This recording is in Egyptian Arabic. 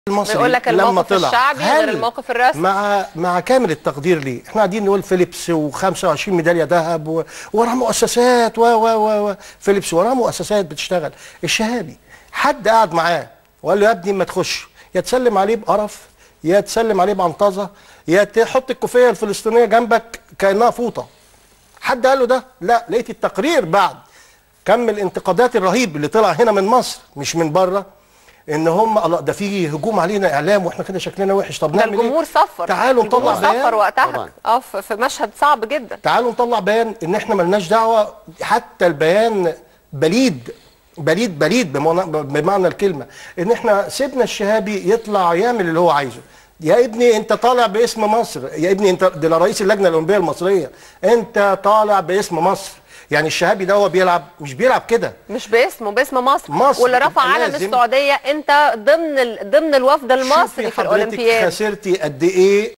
المصري بيقول لك لما الموقف طلع الشعبي غير هل الموقف الرسمي. مع مع كامل التقدير ليه احنا قاعدين نقول فيليبس و25 ميداليه ذهب و- وراه مؤسسات و و و و فيليبس وراه مؤسسات بتشتغل الشهابي حد قعد معاه وقال له يا ابني ما تخش يا تسلم عليه بقرف يا تسلم عليه بعنطزه يا تحط الكوفيه الفلسطينيه جنبك كانها فوطه حد قال له ده لا لقيت التقرير بعد كم الانتقادات الرهيب اللي طلع هنا من مصر مش من بره ان هم الله ده في هجوم علينا اعلام واحنا كده شكلنا وحش طب ده نعمل الجمهور ايه صفر تعالوا الجمهور نطلع بيان صفر وقتها طبعاً. اه في في مشهد صعب جدا تعالوا نطلع بيان ان احنا ملناش دعوه حتى البيان بليد بليد بليد بمعنى, بمعنى الكلمه ان احنا سيبنا الشهابي يطلع يعمل اللي هو عايزه يا ابني انت طالع باسم مصر يا ابني انت ده رئيس اللجنه الاولمبيه المصريه انت طالع باسم مصر يعني الشهابي ده هو بيلعب مش بيلعب كده مش باسمه باسم مصر, مصر واللي رفع يبقى علم لازم- السعوديه انت ضمن ال... ضمن الوفد المصري شوفي في حضرتك الاولمبياد خسرتي قد ايه